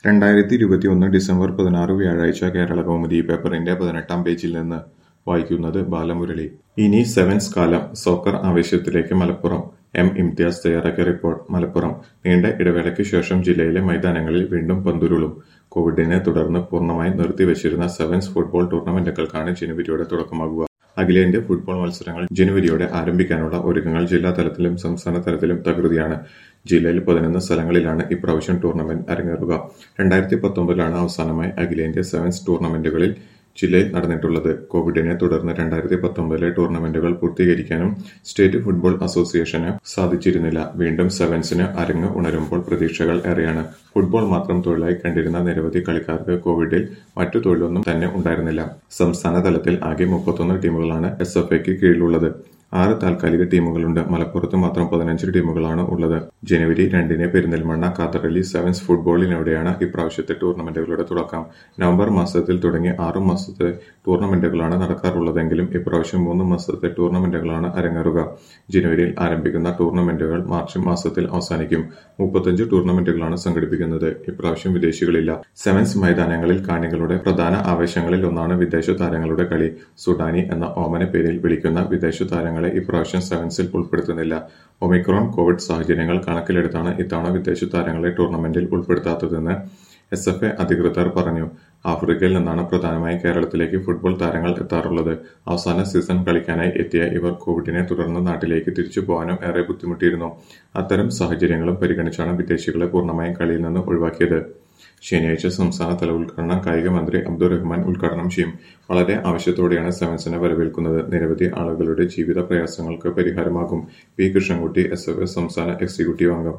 രണ്ടായിരത്തി ഇരുപത്തിയൊന്ന് ഡിസംബർ പതിനാറ് വ്യാഴാഴ്ച കേരളകൗമുദി പേപ്പറിന്റെ പതിനെട്ടാം പേജിൽ നിന്ന് വായിക്കുന്നത് ബാലമുരളി ഇനി സെവൻസ് കാലം സോക്കർ ആവേശത്തിലേക്ക് മലപ്പുറം എം ഇംതിയാസ് തയ്യാറാക്കിയ റിപ്പോർട്ട് മലപ്പുറം നീണ്ട ഇടവേളയ്ക്ക് ശേഷം ജില്ലയിലെ മൈതാനങ്ങളിൽ വീണ്ടും പന്തുരുളും കോവിഡിനെ തുടർന്ന് പൂർണ്ണമായി നിർത്തിവച്ചിരുന്ന സെവൻസ് ഫുട്ബോൾ ടൂർണമെന്റുകൾക്കാണ് ജനുവരിയോടെ തുടക്കമാകുക അഖിലേന്ത്യാ ഫുട്ബോൾ മത്സരങ്ങൾ ജനുവരിയോടെ ആരംഭിക്കാനുള്ള ഒരുക്കങ്ങൾ ജില്ലാ തലത്തിലും സംസ്ഥാന തലത്തിലും തകൃതിയാണ് ജില്ലയിൽ പതിനൊന്ന് സ്ഥലങ്ങളിലാണ് ഇപ്രാവശ്യം ടൂർണമെന്റ് അരങ്ങേറുക രണ്ടായിരത്തി പത്തൊമ്പതിലാണ് അവസാനമായി അഖിലേന്ത്യാ സെവൻസ് ടൂർണമെന്റുകളിൽ ജില്ലയിൽ നടന്നിട്ടുള്ളത് കോവിഡിനെ തുടർന്ന് രണ്ടായിരത്തി പത്തൊമ്പതിലെ ടൂർണമെന്റുകൾ പൂർത്തീകരിക്കാനും സ്റ്റേറ്റ് ഫുട്ബോൾ അസോസിയേഷന് സാധിച്ചിരുന്നില്ല വീണ്ടും സെവൻസിന് അരങ്ങ് ഉണരുമ്പോൾ പ്രതീക്ഷകൾ ഏറെയാണ് ഫുട്ബോൾ മാത്രം തൊഴിലായി കണ്ടിരുന്ന നിരവധി കളിക്കാർക്ക് കോവിഡിൽ മറ്റു തൊഴിലൊന്നും തന്നെ ഉണ്ടായിരുന്നില്ല സംസ്ഥാന തലത്തിൽ ആകെ മുപ്പത്തൊന്ന് ടീമുകളാണ് എസ് എഫ് ഐക്ക് കീഴിലുള്ളത് ആറ് താൽക്കാലിക ടീമുകളുണ്ട് മലപ്പുറത്ത് മാത്രം പതിനഞ്ച് ടീമുകളാണ് ഉള്ളത് ജനുവരി രണ്ടിന് പെരിന്തൽമണ്ണ കാത്തറലി സെവൻസ് ഫുട്ബോളിനോടെയാണ് ഇപ്രാവശ്യത്തെ ടൂർണമെന്റുകളുടെ തുടക്കം നവംബർ മാസത്തിൽ തുടങ്ങി ആറു മാസത്തെ ടൂർണമെന്റുകളാണ് നടക്കാറുള്ളതെങ്കിലും ഇപ്രാവശ്യം മൂന്ന് മാസത്തെ ടൂർണമെന്റുകളാണ് അരങ്ങേറുക ജനുവരിയിൽ ആരംഭിക്കുന്ന ടൂർണമെന്റുകൾ മാർച്ച് മാസത്തിൽ അവസാനിക്കും മുപ്പത്തഞ്ച് ടൂർണമെന്റുകളാണ് സംഘടിപ്പിക്കുന്നത് ഇപ്രാവശ്യം വിദേശികളില്ല സെവൻസ് മൈതാനങ്ങളിൽ കാണികളുടെ പ്രധാന ആവേശങ്ങളിൽ ഒന്നാണ് വിദേശ താരങ്ങളുടെ കളി സുഡാനി എന്ന ഓമന പേരിൽ വിളിക്കുന്ന വിദേശ താരങ്ങളെ ഇപ്രാവശ്യം സെവൻസിൽ ഉൾപ്പെടുത്തുന്നില്ല ഒമിക്രോൺ കോവിഡ് സാഹചര്യങ്ങൾ കണക്കിലെടുത്താണ് ഇത്തവണ വിദേശ താരങ്ങളെ ടൂർണമെന്റിൽ ഉൾപ്പെടുത്താത്തതെന്ന് എസ് എഫ് എ അധികൃതർ പറഞ്ഞു ആഫ്രിക്കയിൽ നിന്നാണ് പ്രധാനമായും കേരളത്തിലേക്ക് ഫുട്ബോൾ താരങ്ങൾ എത്താറുള്ളത് അവസാന സീസൺ കളിക്കാനായി എത്തിയ ഇവർ കോവിഡിനെ തുടർന്ന് നാട്ടിലേക്ക് തിരിച്ചു പോകാനും ഏറെ ബുദ്ധിമുട്ടിയിരുന്നു അത്തരം സാഹചര്യങ്ങളും പരിഗണിച്ചാണ് വിദേശികളെ പൂർണ്ണമായും കളിയിൽ നിന്ന് ഒഴിവാക്കിയത് ശനിയാഴ്ച സംസ്ഥാനതല ഉദ്ഘാടനം കായിക മന്ത്രി അബ്ദുറഹ്മാൻ ഉദ്ഘാടനം ചെയ്യും വളരെ ആവശ്യത്തോടെയാണ് സെവൻസിനെ വരവേൽക്കുന്നത് നിരവധി ആളുകളുടെ ജീവിത പ്രയാസങ്ങൾക്ക് പരിഹാരമാകും P Krishnankutty S F S സംസ്ഥാന എക്സിക്യൂട്ടീവ് അംഗം